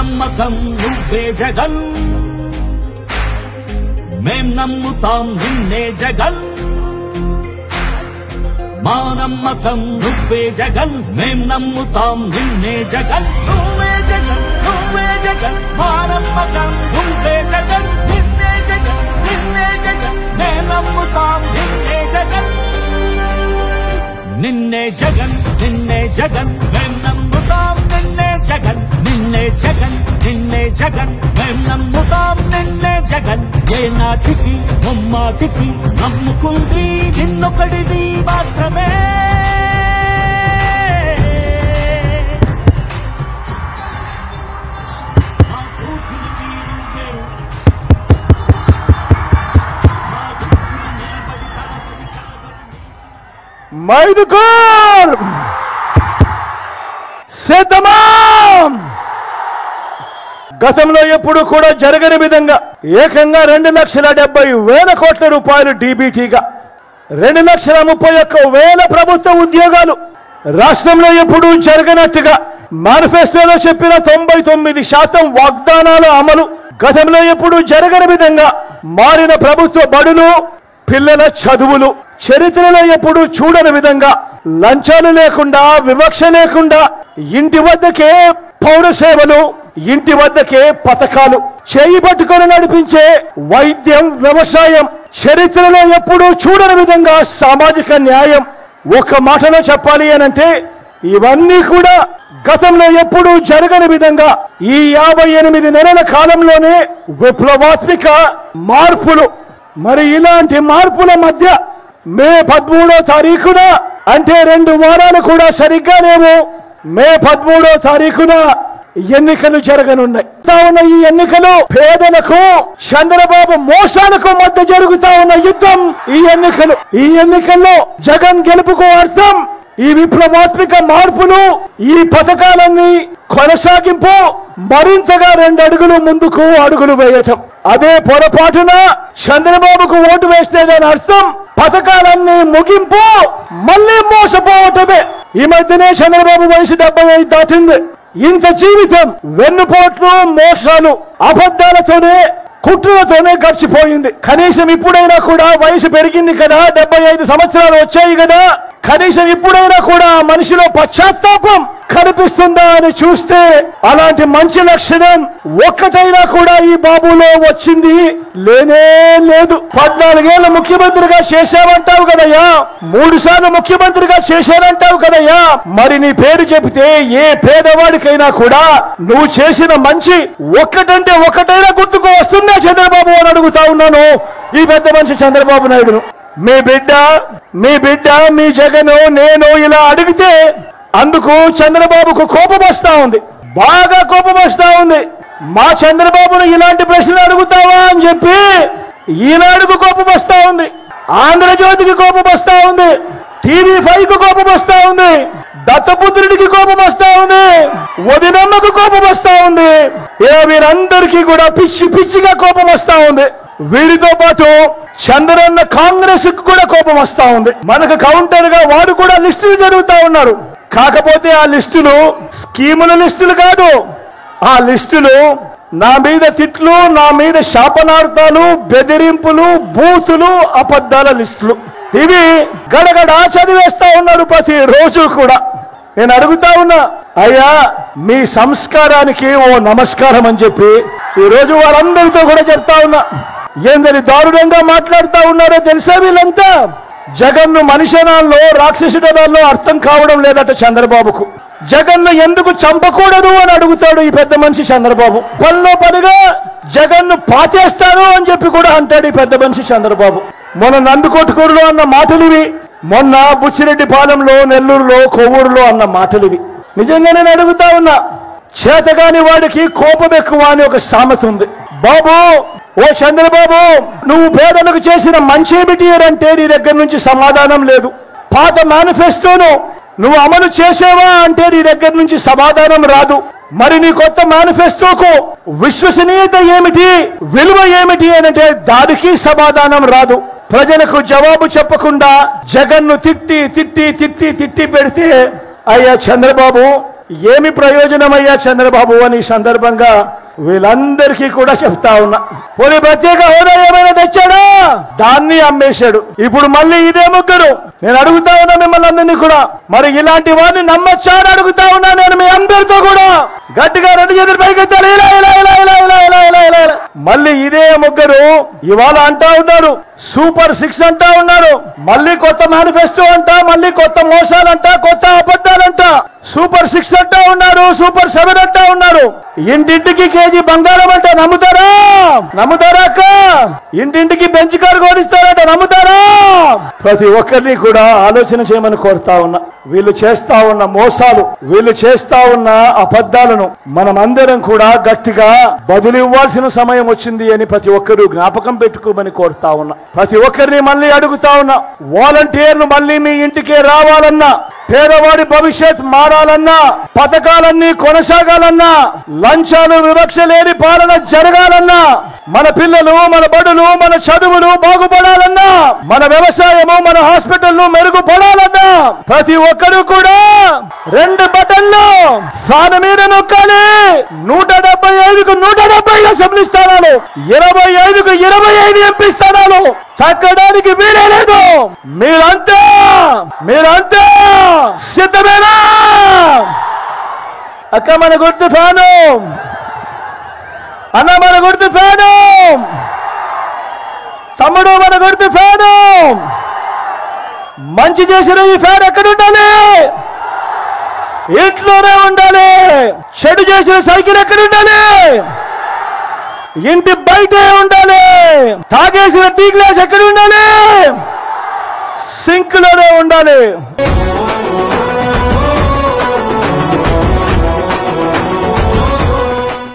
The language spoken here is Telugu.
నమ్మకం నువ్వే జగన్ మేం నమ్ముతాం నిన్నే జగన్ మా నమ్మకం నువ్వే జగన్ మేం నమ్ముతాం నిన్నే జగన్ నువ్వే జగన్ నువ్వే జగన్ మా నమ్మకం నువ్వే జగన్ నిన్నే జగన్ నిన్నే జగన్ నే నమ్ముతాం నిన్నే జగన్ నిన్నే జగన్ నిన్నే జగన్ మేం నమ్ముతాం నిన్నే జగన్ నిన్నే జగన్ నిన్నే జగన్ మేం నమ్ముతాం నిన్నే జగన్ ఏ నాటికి ముమ్మాటికి నమ్ముకుంది నిన్నొకడిది మాత్రమే మా సూర్యుడివి నువ్వే. మా దిక్కులు నిలబడి కలబడి కలబడి మైదుకూర్ సిద్ధమా గతంలో ఎప్పుడు కూడా జరగని విధంగా ఏకంగా రెండు లక్షల డెబ్బై వేల కోట్ల రూపాయలు డీబీటీగా రెండు లక్షల ముప్పై ఒక్క వేల ప్రభుత్వ ఉద్యోగాలు రాష్ట్రంలో ఎప్పుడు జరగనట్టుగా మేనిఫెస్టోలో చెప్పిన తొంభై తొమ్మిది శాతం వాగ్దానాల అమలు గతంలో ఎప్పుడు జరగని విధంగా మారిన ప్రభుత్వ బడులు పిల్లల చదువులు చరిత్రలో ఎప్పుడు చూడని విధంగా లంచాలు లేకుండా వివక్ష లేకుండా ఇంటి వద్దకే పౌర సేవలు ఇంటి వద్దకే పథకాలు చేయి పట్టుకొని నడిపించే వైద్యం వ్యవసాయం చరిత్రలో ఎప్పుడూ చూడని విధంగా సామాజిక న్యాయం ఒక మాటలో చెప్పాలి అనంటే ఇవన్నీ కూడా గతంలో ఎప్పుడూ జరగని విధంగా ఈ యాభై ఎనిమిది నెలల కాలంలోనే విప్లవాత్మిక మార్పులు మరి ఇలాంటి మార్పుల మధ్య మే పదమూడో తారీఖున అంటే రెండు వారాలు కూడా సరిగ్గా లేవు మే పదమూడో తారీఖున ఎన్నికలు జరగనున్నాయి జరుగుతా ఉన్న ఈ ఎన్నికలు పేదలకు చంద్రబాబు మోసాలకు మధ్య జరుగుతా ఉన్న యుద్ధం ఈ ఎన్నికలు ఈ ఎన్నికల్లో జగన్ గెలుపుకు అర్థం ఈ విప్లవాత్మిక మార్పులు ఈ పథకాలన్నీ కొనసాగింపు మరింతగా రెండు అడుగులు ముందుకు అడుగులు వేయటం అదే పొరపాటున చంద్రబాబుకు ఓటు వేస్తే దాని అర్థం పథకాలన్నీ ముగింపు మళ్ళీ మోసపోవటమే ఈ మధ్యనే చంద్రబాబు వయసు డెబ్బై ఐదు దాటింది ఇంత జీవితం వెన్నుపోట్లు మోసాలు అబద్ధాలతోనే కుట్రలతోనే గడిచిపోయింది కనీసం ఇప్పుడైనా కూడా వయసు పెరిగింది కదా డెబ్బై ఐదు సంవత్సరాలు వచ్చాయి కదా కనీసం ఇప్పుడైనా కూడా ఆ మనిషిలో పశ్చాత్తాపం కనిపిస్తుందా అని చూస్తే అలాంటి మంచి లక్షణం ఒక్కటైనా కూడా ఈ బాబులో వచ్చింది లేనే లేదు పద్నాలుగేళ్ల ముఖ్యమంత్రిగా చేశావంటావు కదయ్యా మూడు సార్లు ముఖ్యమంత్రిగా చేశానంటావు కదయ్యా మరి నీ పేరు చెబితే ఏ పేదవాడికైనా కూడా నువ్వు చేసిన మంచి ఒక్కటంటే ఒక్కటైనా గుర్తుకు వస్తుందా చంద్రబాబు అని అడుగుతా ఉన్నాను ఈ పెద్ద మనిషి చంద్రబాబు నాయుడును మీ బిడ్డ మీ బిడ్డ మీ జగను నేను ఇలా అడిగితే అందుకు చంద్రబాబుకు కోపం వస్తా ఉంది బాగా కోపం వస్తా ఉంది మా చంద్రబాబును ఇలాంటి ప్రశ్నలు అడుగుతావా అని చెప్పి ఈనాడుకు కోపం వస్తా ఉంది ఆంధ్రజ్యోతికి కోపం వస్తా ఉంది టీవీ ఫైవ్ కు కోపం వస్తా ఉంది దత్తపుత్రుడికి కోపం వస్తా ఉంది వదినమ్మకు కోపం వస్తా ఉంది ఏ వీరందరికీ కూడా పిచ్చి పిచ్చిగా కోపం వస్తా ఉంది వీడితో పాటు చంద్రన్న కాంగ్రెస్ కు కూడా కోపం వస్తా ఉంది మనకు కౌంటర్ గా వాడు కూడా లిస్టులు జరుగుతా ఉన్నారు కాకపోతే ఆ లిస్టులు స్కీముల లిస్టులు కాదు ఆ లిస్టులు నా మీద తిట్లు నా మీద శాపనార్థాలు బెదిరింపులు బూతులు అబద్ధాల లిస్టులు ఇవి గడగడ చదివేస్తా ఉన్నారు ప్రతి రోజు కూడా నేను అడుగుతా ఉన్నా అయ్యా మీ సంస్కారానికి ఓ నమస్కారం అని చెప్పి ఈ రోజు వారందరితో కూడా చెప్తా ఉన్నా ఏందని దారుణంగా మాట్లాడుతా ఉన్నారో తెలుసా వీళ్ళంతా జగన్ను మనిషనాల్లో రాక్షసుడనాల్లో అర్థం కావడం లేదట చంద్రబాబుకు జగన్ను ఎందుకు చంపకూడదు అని అడుగుతాడు ఈ పెద్ద మనిషి చంద్రబాబు పనిలో పనిగా జగన్ను పాతేస్తాను అని చెప్పి కూడా అంటాడు ఈ పెద్ద మనిషి చంద్రబాబు మొన్న నందుకొట్టుకూరులో అన్న మాటలివి మొన్న బుచ్చిరెడ్డిపాలెంలో నెల్లూరులో కొవ్వూరులో అన్న మాటలివి నిజంగా నేను అడుగుతా ఉన్నా చేతగాని వాడికి కోపం ఎక్కువ అని ఒక సామెత ఉంది బాబు ఓ చంద్రబాబు నువ్వు పేదలకు చేసిన మంచేమిటి అంటే నీ దగ్గర నుంచి సమాధానం లేదు పాత మేనిఫెస్టోను నువ్వు అమలు చేసేవా అంటే నీ దగ్గర నుంచి సమాధానం రాదు మరి నీ కొత్త మేనిఫెస్టోకు విశ్వసనీయత ఏమిటి విలువ ఏమిటి అనంటే దానికి సమాధానం రాదు ప్రజలకు జవాబు చెప్పకుండా జగన్ను తిట్టి తిట్టి తిట్టి తిట్టి పెడితే అయ్యా చంద్రబాబు ఏమి ప్రయోజనమయ్యా చంద్రబాబు అని ఈ సందర్భంగా వీళ్ళందరికీ కూడా చెప్తా ఉన్నా పోనీ ప్రత్యేక హోదా ఏమైనా తెచ్చాడా దాన్ని అమ్మేశాడు ఇప్పుడు మళ్ళీ ఇదే ముగ్గురు నేను అడుగుతా ఉన్నా మిమ్మల్ని అందరినీ కూడా మరి ఇలాంటి వాడిని నమ్మచ్చా అని అడుగుతా ఉన్నా నేను మీ అందరితో కూడా గట్టిగా రెండు చేతులు పైకెత్తాలి ఇలా ఇలా ఇలా ఇలా ఇలా ఇలా ఇలా ఇలా ఇలా మళ్ళీ ఇదే ముగ్గురు ఇవాళ అంటా ఉన్నారు సూపర్ సిక్స్ అంటా ఉన్నారు మళ్ళీ కొత్త మేనిఫెస్టో అంట మళ్ళీ కొత్త మోసాలంట కొత్త అబద్ధాలంట సూపర్ సిక్స్ అంటా ఉన్నారు సూపర్ సెవెన్ అంటా ఉన్నారు ఇంటింటికి కేజీ బంగారం అంటే నమ్ముతారా నమ్ముతారా అక్క ఇంటింటికి బెంచ్ కారు కోడిస్తారంట నమ్ముతారా ప్రతి ఒక్కరిని కూడా ఆలోచన చేయమని కోరుతా ఉన్నా వీళ్ళు చేస్తా ఉన్న మోసాలు వీళ్ళు చేస్తా ఉన్న అబద్ధాలను మనమందరం కూడా గట్టిగా బదులు ఇవ్వాల్సిన సమయం వచ్చింది అని ప్రతి ఒక్కరూ జ్ఞాపకం పెట్టుకోమని కోరుతా ఉన్నా ప్రతి ఒక్కరిని మళ్ళీ అడుగుతా ఉన్నా వాలంటీర్లు మళ్ళీ మీ ఇంటికే రావాలన్నా పేదవాడి భవిష్యత్ మారాలన్నా పథకాలన్నీ కొనసాగాలన్నా లంచాలు వివక్ష లేని పాలన జరగాలన్నా మన పిల్లలు మన బడులు మన చదువులు బాగుపడాలన్నా మన వ్యవసాయము మన హాస్పిటల్లు మెరుగుపడాలన్నా ప్రతి ఒక్కరూ కూడా రెండు బటన్లు ఫ్యాన్ మీద నొక్కాలి నూట డెబ్బై ఐదుకు నూట డెబ్బై అసెంబ్లీ స్థానాలు ఇరవై ఐదుకు ఇరవై ఐదు ఎంపీ స్థానాలు తగ్గడానికి వీలే లేదు మీరంతా మీరంతా సిద్ధమేనా అక్క మన గుర్తు ఫ్యాను అన్న మన గుర్తు ఫ్యాను తమ్ముడు మన గుర్తు ఫ్యాను మంచి చేసిన ఈ ఫ్యాన్ ఎక్కడ ఉండాలి ఇంట్లోనే ఉండాలి చెడు చేసిన సైకిల్ ఎక్కడ ఉండాలి ఇంటి బయటే ఉండాలి తాగేసిన టీ గ్లాస్ ఎక్కడ ఉండాలి సింక్ లోనే ఉండాలి